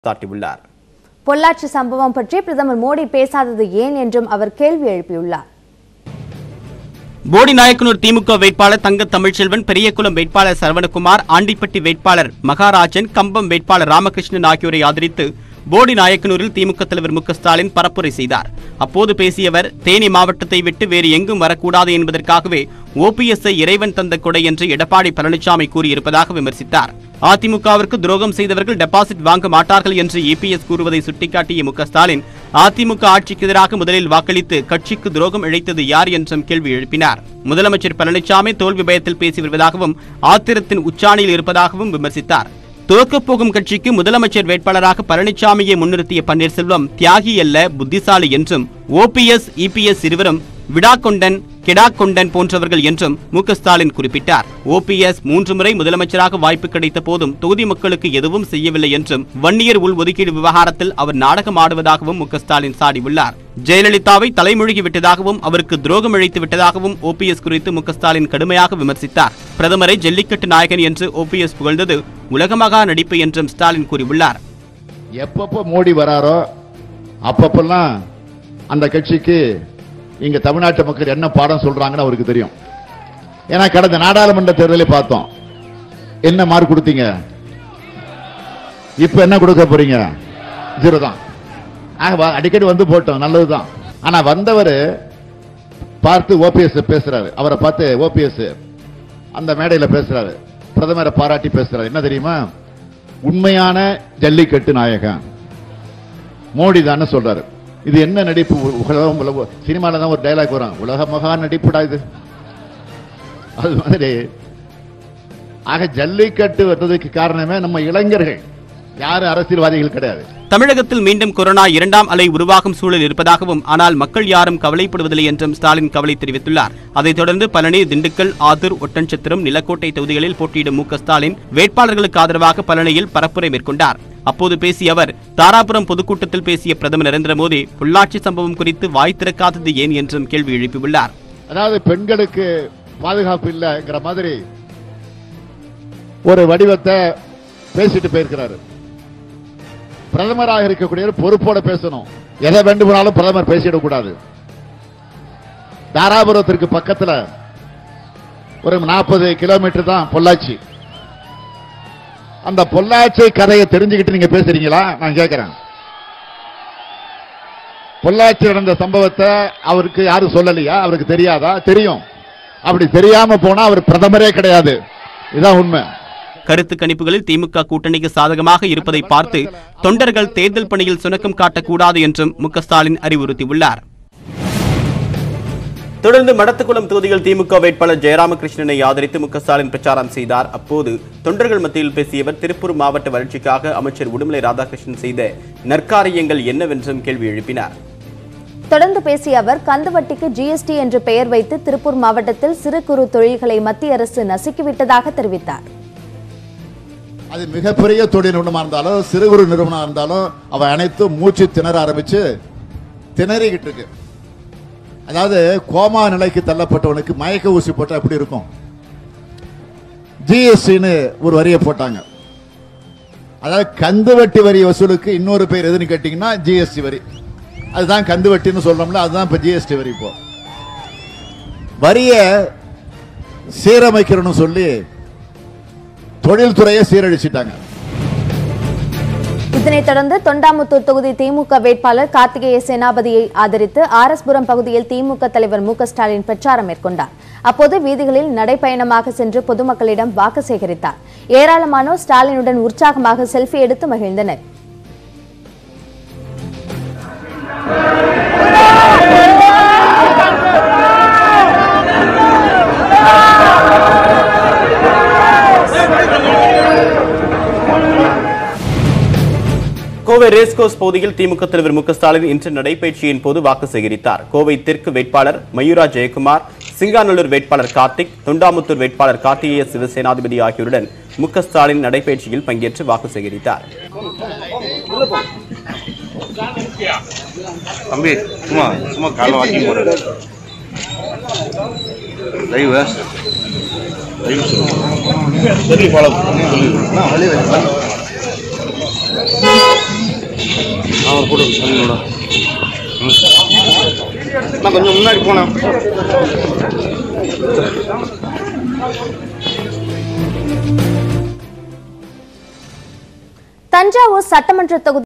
சாட்டியுள்ளார் பொள்ளாச்சி சம்பவம் பற்றி பிரதமர் மோடி பேசாதது ஏன் என்றும் அவர் கேள்வி எழுப்பியுள்ளார் போடி நாயக்கனூர் திமுக வேட்பாளர் தங்க தமிழ்ச்செல்வன் பெரியகுளம் வேட்பாளர் சரவணகுமார் ஆண்டிப்பட்டி வேட்பாளர் மகாராஜன் கம்பம் வேட்பாளர் ராமகிருஷ்ணன் ஆகியோரை ஆதரித்து போடி நாயக்கனூரில் திமுக தலைவர் மு க ஸ்டாலின் பரப்புரை செய்தார் அப்போது பேசியவர் தேனி மாவட்டத்தை விட்டு வேறு எங்கும் வரக்கூடாது என்பதற்காகவே ஓபிஎஸ்ஐ இறைவன் தந்த கொடை என்று எடப்பாடி பழனிசாமி கூறியிருப்பதாக விமர்சித்தார் அதிமுகவிற்கு துரோகம் செய்தவர்கள் டெபாசிட் வாங்க மாட்டார்கள் என்று இபிஎஸ் கூறுவதை சுட்டிக்காட்டிய மு க ஸ்டாலின் அதிமுக ஆட்சிக்கு எதிராக முதலில் வாக்களித்து கட்சிக்கு துரோகம் இழைத்தது யார் என்றும் கேள்வி எழுப்பினார் முதலமைச்சர் பழனிசாமி தோல்வி பயத்தில் பேசி வருவதாகவும் ஆத்திரத்தின் உச்சாணியில் இருப்பதாகவும் விமர்சித்தார் துவக்கப் போகும் கட்சிக்கு முதலமைச்சர் வேட்பாளராக பழனிசாமியை முன்னிறுத்திய பன்னீர்செல்வம் தியாகி அல்ல புத்திசாலி என்றும் ஓபிஎஸ் இபிஎஸ் இருவரும் விடாக்கொண்டன் கெடாக்கொண்டன் போன்றவர்கள் என்றும் மு க ஸ்டாலின் குறிப்பிட்டார் ஓபிஎஸ் மூன்று முறை முதலமைச்சராக வாய்ப்பு கிடைத்த போதும் தொகுதி மக்களுக்கு எதுவும் செய்யவில்லை என்றும் வன்னியர் உள் ஒதுக்கீடு விவகாரத்தில் அவர் நாடகம் ஆடுவதாகவும் மு க ஸ்டாலின் சாடியுள்ளார் ஜெயலலிதாவை தலைமொழிகி விட்டதாகவும் அவருக்கு துரோகம் இழைத்து விட்டதாகவும் ஓபிஎஸ் குறித்து மு க ஸ்டாலின் கடுமையாக விமர்சித்தார் பிரதமரை ஜல்லிக்கட்டு நாயகன் என்று ஓபிஎஸ் புகழ்ந்தது உலகமகா நடிப்பு என்றும் ஸ்டாலின் கூறியுள்ளார் எப்பப்போ மோடி வராரோ அப்பப்பெல்லாம் அந்த கட்சிக்கு இங்க தமிழ்நாட்டு மக்கள் என்ன பாடம் சொல்றாங்கன்னு அவருக்கு தெரியும் ஏன்னா கடந்த நாடாளுமன்ற தேர்தலை பார்த்தோம் என்ன மார்க் கொடுத்தீங்க இப்ப என்ன கொடுக்க போறீங்க ஜீரோ தான் ஆக வா- அடிக்கடி வந்து போட்டோம் நல்லதுதான் ஆனா வந்தவர் பார்த்து ஓபிஎஸ் பேசுறாரு அவரை பார்த்து ஓபிஎஸ் அந்த மேடையில பேசுறாரு பிரதமரை பாராட்டி பேசுறாரு என்ன தெரியுமா உண்மையான ஜல்லிக்கட்டு நாயகன் மோடி தானே சொல்றாரு இது என்ன நடிப்பு உலகம் உலக சினிமால தான் ஒரு டைலாக் வரும் உலக மகா நடிப்புடா இது அது மாதிரி ஆக ஜல்லிக்கட்டு வந்ததுக்கு காரணமே நம்ம இளைஞர்கள் யாரும் அரசியல்வாதிகள் கிடையாது தமிழகத்தில் மீண்டும் கொரோனா இரண்டாம் அலை உருவாகும் சூழல் இருப்பதாகவும் ஆனால் மக்கள் யாரும் கவலைப்படுவதில்லை என்றும் ஸ்டாலின் கவலை தெரிவித்துள்ளார் அதைத் தொடர்ந்து பழனி திண்டுக்கல் ஆத்தூர் ஒட்டன்சத்திரம் நிலக்கோட்டை தொகுதிகளில் போட்டியிடும் மு க ஸ்டாலின் வேட்பாளர்களுக்கு ஆதரவாக பழனியில் பரப்புரை மேற்கொண்டார் அப்போது பேசிய அவர் தாராபுரம் பொதுக்கூட்டத்தில் பேசிய பிரதமர் நரேந்திர மோடி பொள்ளாச்சி சம்பவம் குறித்து வாய் திறக்காதது ஏன் என்றும் கேள்வி எழுப்பியுள்ளார் அதாவது பெண்களுக்கு பாதுகாப்பு இல்லைங்கிற மாதிரி ஒரு வடிவத்தை பேசிட்டு போயிருக்கிறாரு பிரதமராக இருக்கக்கூடியவர் பொறுப்போட பேசணும் எதை வேண்டுமானாலும் பிரதமர் பேசிடக்கூடாது தாராபுரத்திற்கு பக்கத்துல ஒரு நாற்பது கிலோமீட்டர் தான் பொள்ளாச்சி அந்த பொள்ளாச்சி கதையை தெரிஞ்சுக்கிட்டு நீங்க பேசுறீங்களா நான் கேட்கிறேன் பொள்ளாச்சி நடந்த சம்பவத்தை அவருக்கு யாரும் சொல்லலையா அவருக்கு தெரியாதா தெரியும் அப்படி தெரியாம போனா அவர் பிரதமரே கிடையாது இதுதான் உண்மை கருத்து கணிப்புகளில் திமுக கூட்டணிக்கு சாதகமாக இருப்பதை பார்த்து தொண்டர்கள் தேர்தல் பணியில் சுணக்கம் காட்டக்கூடாது என்றும் மு க ஸ்டாலின் அறிவுறுத்தியுள்ளார் தொடர்ந்து மடத்துக்குளம் தொகுதியில் திமுக வேட்பாளர் ஜெயராமகிருஷ்ணனை ஆதரித்து மு க ஸ்டாலின் பிரச்சாரம் செய்தார் அப்போது தொண்டர்கள் மத்தியில் பேசியவர் திருப்பூர் மாவட்ட வளர்ச்சிக்காக அமைச்சர் உடுமலை ராதாகிருஷ்ணன் செய்த நற்காரியங்கள் என்னவென்றும் கேள்வி எழுப்பினார் தொடர்ந்து பேசிய அவர் கந்துவட்டிக்கு ஜிஎஸ்டி என்று பெயர் வைத்து திருப்பூர் மாவட்டத்தில் சிறு குறு தொழில்களை மத்திய அரசு நசுக்கிவிட்டதாக தெரிவித்தார் அது மிகப்பெரிய தொழில் நிறுவனமா இருந்தாலும் சிறு குறு நிறுவனம் இருந்தாலும் அவை அனைத்தும் மூச்சு திணற ஆரம்பிச்சு திணறிக்கிட்டு இருக்கு அதாவது கோமா நிலைக்கு தள்ளப்பட்டவனுக்கு மயக்க ஊசி போட்டா எப்படி இருக்கும் ஜிஎஸ்டின்னு ஒரு வரியை போட்டாங்க அதாவது கந்து வட்டி வரி வசூலுக்கு இன்னொரு பேர் எதுன்னு கேட்டீங்கன்னா ஜிஎஸ்டி வரி அதுதான் கந்து வட்டின்னு சொல்றோம்ல அதுதான் இப்ப ஜிஎஸ்டி வரி இப்போ வரியை சீரமைக்கிறோம்னு சொல்லி தொழில்துறையை சீரழிச்சிட்டாங்க இதனைத் தொடர்ந்து தொண்டாமுத்தூர் தொகுதி திமுக வேட்பாளர் கார்த்திகேய சேனாபதியை ஆதரித்து ஆர்எஸ்புரம் பகுதியில் திமுக தலைவர் மு க ஸ்டாலின் பிரச்சாரம் மேற்கொண்டார் அப்போது வீதிகளில் நடைப்பயணமாக சென்று பொதுமக்களிடம் வாக்கு சேகரித்தார் ஏராளமானோர் ஸ்டாலினுடன் உற்சாகமாக செல்ஃபி எடுத்து மகிழ்ந்தனர் கோவை ரேஸ்கோர்ஸ் பகுதியில் திமுக தலைவர் மு க ஸ்டாலின் இன்று நடைபயிற்சியின் போது வாக்கு சேகரித்தார் கோவை தெற்கு வேட்பாளர் மயூரா ஜெயக்குமார் சிங்காநல்லூர் வேட்பாளர் கார்த்திக் தொண்டாமுத்தூர் வேட்பாளர் கார்த்திகேய சிவசேனாதிபதி ஆகியோருடன் மு க ஸ்டாலின் நடைபயிற்சியில் பங்கேற்று வாக்கு சேகரித்தார் தம்பி சும்மா சும்மா காலைல வாக்கிங் போறது லைவ் லைவ் சொல்லுங்க ஃபாலோ அவன் கூட தண்ணியோட நான் கொஞ்சம் முன்னாடி போனேன் தஞ்சாவூர் சட்டமன்ற தொகுதி